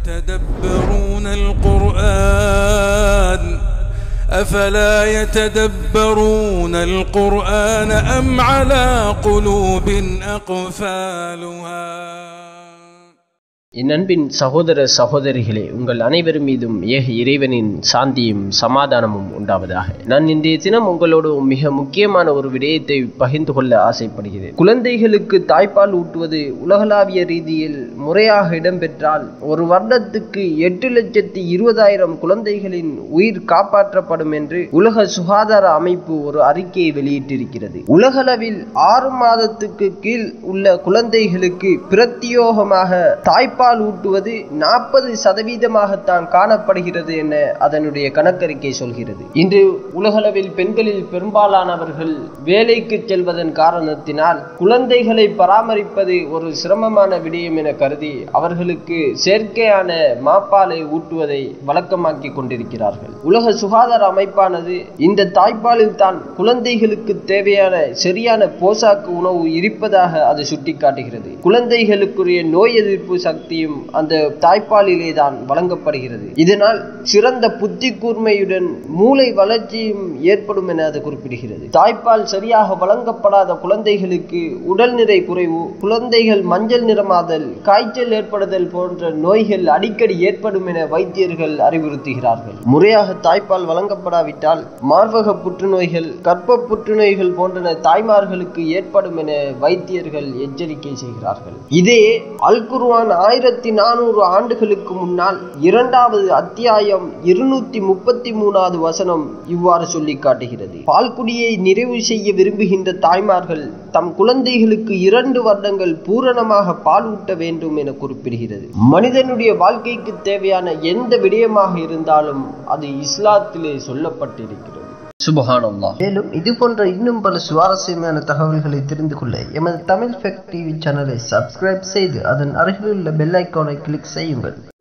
يتدبرون القرآن أفلا يتدبرون القرآن أم على قلوب أقفالها என் அன்பின் சகோதர சகோதரிகளே உங்கள் அனைவர் மீதும் ஏக இறைவனின் சாந்தியும் சமாதானமும் உண்டாவதாக நான் இன்றைய தினம் உங்களோடு மிக முக்கியமான ஒரு விடயத்தை பகிர்ந்து கொள்ள ஆசைப்படுகிறேன் குழந்தைகளுக்கு தாய்ப்பால் ஊட்டுவது உலகளாவிய ரீதியில் முறையாக இடம்பெற்றால் ஒரு வருடத்துக்கு எட்டு லட்சத்தி இருபதாயிரம் குழந்தைகளின் உயிர் காப்பாற்றப்படும் என்று உலக சுகாதார அமைப்பு ஒரு அறிக்கையை வெளியிட்டிருக்கிறது உலகளவில் ஆறு மாதத்துக்கு கீழ் உள்ள குழந்தைகளுக்கு பிரத்யோகமாக தாய்ப்பால் தாய்ப்பால் ஊட்டுவது நாற்பது சதவீதமாகத்தான் காணப்படுகிறது என அதனுடைய கணக்கறிக்கை சொல்கிறது இன்று உலகளவில் பெண்களில் பெரும்பாலானவர்கள் வேலைக்கு செல்வதன் காரணத்தினால் குழந்தைகளை பராமரிப்பது ஒரு சிரமமான விடயம் என கருதி அவர்களுக்கு செயற்கையான மாப்பாலை ஊட்டுவதை வழக்கமாக்கி கொண்டிருக்கிறார்கள் உலக சுகாதார அமைப்பானது இந்த தாய்ப்பாலில் தான் குழந்தைகளுக்கு தேவையான சரியான போசாக்கு உணவு இருப்பதாக அது சுட்டிக்காட்டுகிறது குழந்தைகளுக்குரிய நோய் எதிர்ப்பு சக்தி சக்தியும் அந்த தாய்ப்பாலிலே தான் வழங்கப்படுகிறது இதனால் சிறந்த புத்தி கூர்மையுடன் மூளை வளர்ச்சியும் ஏற்படும் என அது குறிப்பிடுகிறது தாய்ப்பால் சரியாக வழங்கப்படாத குழந்தைகளுக்கு உடல்நிறை குறைவு குழந்தைகள் மஞ்சள் நிறமாதல் காய்ச்சல் ஏற்படுதல் போன்ற நோய்கள் அடிக்கடி ஏற்படும் என வைத்தியர்கள் அறிவுறுத்துகிறார்கள் முறையாக தாய்ப்பால் வழங்கப்படாவிட்டால் மார்பக புற்றுநோய்கள் கர்ப்ப புற்றுநோய்கள் போன்றன தாய்மார்களுக்கு ஏற்படும் என வைத்தியர்கள் எச்சரிக்கை செய்கிறார்கள் இதே அல்குர்வான் ஆயிரத்தி நானூறு ஆண்டுகளுக்கு முன்னால் இரண்டாவது அத்தியாயம் இருநூத்தி முப்பத்தி மூணாவது வசனம் இவ்வாறு சொல்லி காட்டுகிறது பால்குடியை நிறைவு செய்ய விரும்புகின்ற தாய்மார்கள் தம் குழந்தைகளுக்கு இரண்டு வருடங்கள் பூரணமாக பால் ஊட்ட வேண்டும் என குறிப்பிடுகிறது மனிதனுடைய வாழ்க்கைக்கு தேவையான எந்த விடயமாக இருந்தாலும் அது இஸ்லாத்திலே சொல்லப்பட்டிருக்கிறது சுபஹானல்லாஹ் மேலும் இது போன்ற இன்னும் பல சுவாரஸ்யமான தகவல்களை தெரிந்து கொள்ள எமது தமிழ் ஃபெக்ட் டிவி சேனலை சப்ஸ்கிரைப் செய்து அதன் அருகிலுள்ள பெல் ஐக்கானை கிளிக் செய்யுங்கள்